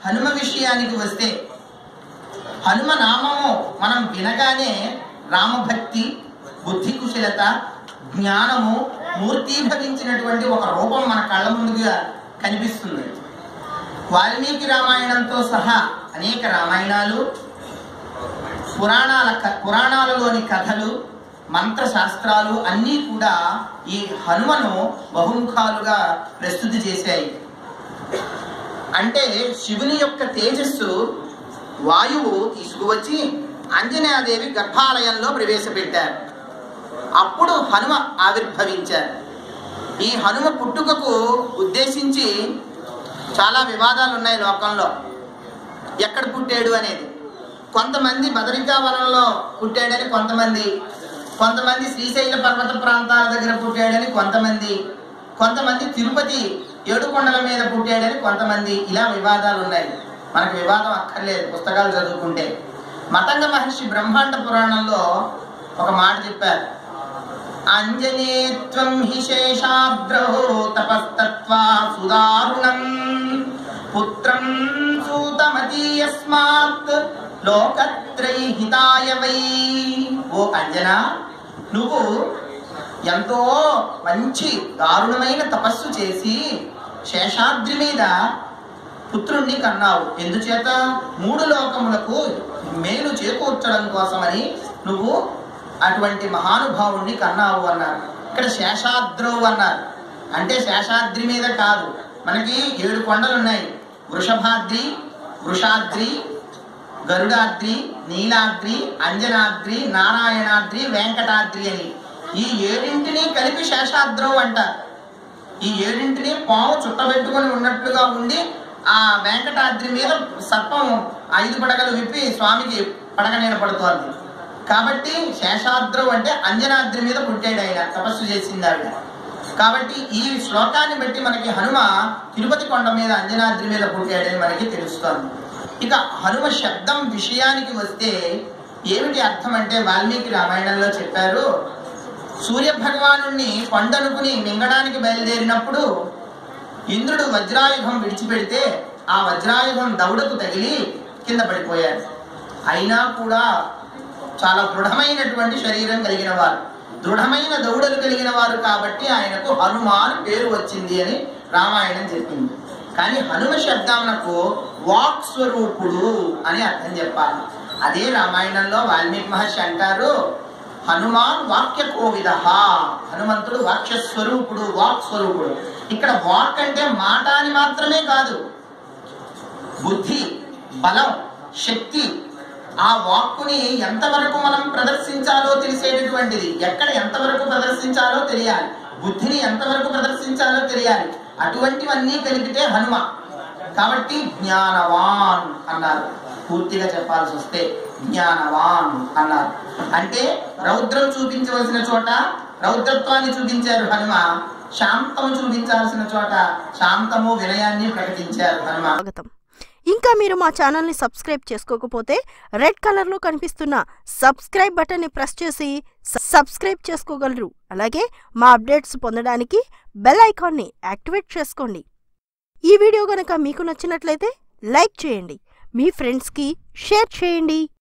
హనుమ విషయానికి వస్తే హనుమ నామము మనం వినగానే రామభక్తి బుద్ధి కుశలత జ్ఞానము మూర్తీభవించినటువంటి ఒక రూపం మన కళ్ళ ముందుగా కనిపిస్తుంది వాల్మీకి రామాయణంతో సహా అనేక రామాయణాలు పురాణాల క- పురాణాలలోని కథలు మంత్రశాస్త్రాలు అన్నీ కూడా ఈ హనుమను బహుముఖాలుగా ప్రస్తుతి చేశాయి అంటే శివుని యొక్క తేజస్సు వాయువు తీసుకువచ్చి ఆంజనేయదేవి గర్భాలయంలో ప్రవేశపెట్టారు అప్పుడు హనుమ ఆవిర్భవించారు ఈ హనుమ పుట్టుకకు ఉద్దేశించి చాలా వివాదాలు ఉన్నాయి లోకంలో ఎక్కడ పుట్టాడు అనేది కొంతమంది బదరికా వనంలో పుట్టాడని కొంతమంది కొంతమంది శ్రీశైల పర్వత ప్రాంతాల దగ్గర పుట్టాడని కొంతమంది కొంతమంది తిరుపతి ఏడుకొండల మీద పుట్టాడని కొంతమంది ఇలా వివాదాలు ఉన్నాయి మనకు వివాదం అక్కర్లేదు పుస్తకాలు చదువుకుంటే మతంగ మహర్షి బ్రహ్మాండ పురాణంలో ఒక మాట చెప్పారు అంజనేత్వం హి శేషాద్రో తపస్తత్వా సుదారుణం పుత్రం సూతమతీయస్మాత్ లోకత్రై హితాయ వై ఓ అంజనా నువ్వు ఎంతో మంచి దారుణమైన తపస్సు చేసి శేషాద్రి మీద పుత్రుణ్ణి కన్నావు ఎందుచేత మూడు లోకములకు మేలు చేకూర్చడం కోసమని నువ్వు అటువంటి మహానుభావుణ్ణి కన్నావు అన్నారు ఇక్కడ శేషాద్రవు అన్నారు అంటే శేషాద్రి మీద కాదు మనకి ఏడు కొండలు ఉన్నాయి వృషభాద్రి వృషాద్రి గరుడాద్రి నీలాద్రి అంజనాద్రి నారాయణాద్రి వెంకటాద్రి అని ఈ ఏడింటిని కలిపి శేషాద్రవు అంటారు ఈ ఏడింటిని పాము చుట్టబెట్టుకొని ఉన్నట్లుగా ఉండి ఆ వెంకటాద్రి మీద సర్పం ఐదు పడగలు విప్పి స్వామికి పడగ నిలబడుతోంది కాబట్టి శేషాద్రం అంటే అంజనాద్రి మీద పుట్టాడు ఆయన తపస్సు చేసింది ఆవిడ కాబట్టి ఈ శ్లోకాన్ని బట్టి మనకి హనుమ తిరుపతి కొండ మీద అంజనాద్రి మీద పుట్టాడని మనకి తెలుస్తోంది ఇక హనుమ శబ్దం విషయానికి వస్తే ఏమిటి అర్థం అంటే వాల్మీకి రామాయణంలో చెప్పారు సూర్య భగవానుణ్ణి కొండనుకుని మింగడానికి బయలుదేరినప్పుడు ఇంద్రుడు వజ్రాయుధం విడిచిపెడితే ఆ వజ్రాయుధం దౌడకు తగిలి కింద పడిపోయారు అయినా కూడా చాలా దృఢమైనటువంటి శరీరం కలిగిన వారు దృఢమైన దౌడలు కలిగిన వారు కాబట్టి ఆయనకు హనుమాన్ పేరు వచ్చింది అని రామాయణం చెప్పింది కానీ హనుమ శబ్దాలకు వాక్ స్వరూపుడు అని అర్థం చెప్పాలి అదే రామాయణంలో వాల్మీకి మహర్షి అంటారు హనుమాన్ వాక్య కోవిద హనుమంతుడు వాక్య స్వరూపుడు వాక్ స్వరూపుడు ఇక్కడ వాక్ అంటే మాట అని మాత్రమే కాదు బుద్ధి బలం శక్తి ఆ వాక్కుని ఎంతవరకు మనం ప్రదర్శించాలో తెలిసేటటువంటిది ఎక్కడ ఎంతవరకు ప్రదర్శించాలో తెలియాలి బుద్ధిని ఎంతవరకు ప్రదర్శించాలో తెలియాలి అటువంటివన్నీ కలిపితే హనుమ కాబట్టి జ్ఞానవాన్ అన్నారు పూర్తిగా చెప్పాల్సి వస్తే జ్ఞానవాన్ అన్నారు అంటే రౌద్రం చూపించవలసిన చోట రౌద్రత్వాన్ని చూపించారు హనుమ శాంతము చూపించాల్సిన చోట శాంతము వినయాన్ని ప్రకటించారు హనుమ స్వాగతం ఇంకా మీరు మా ఛానల్ని సబ్స్క్రైబ్ చేసుకోకపోతే రెడ్ కలర్లో కనిపిస్తున్న సబ్స్క్రైబ్ బటన్ని ప్రెస్ చేసి స- సబ్స్క్రైబ్ చేసుకోగలరు అలాగే మా అప్డేట్స్ పొందడానికి బెల్ ఐకాన్ని యాక్టివేట్ చేసుకోండి ఈ వీడియో గనక మీకు నచ్చినట్లయితే లైక్ చేయండి మీ ఫ్రెండ్స్కి షేర్ చేయండి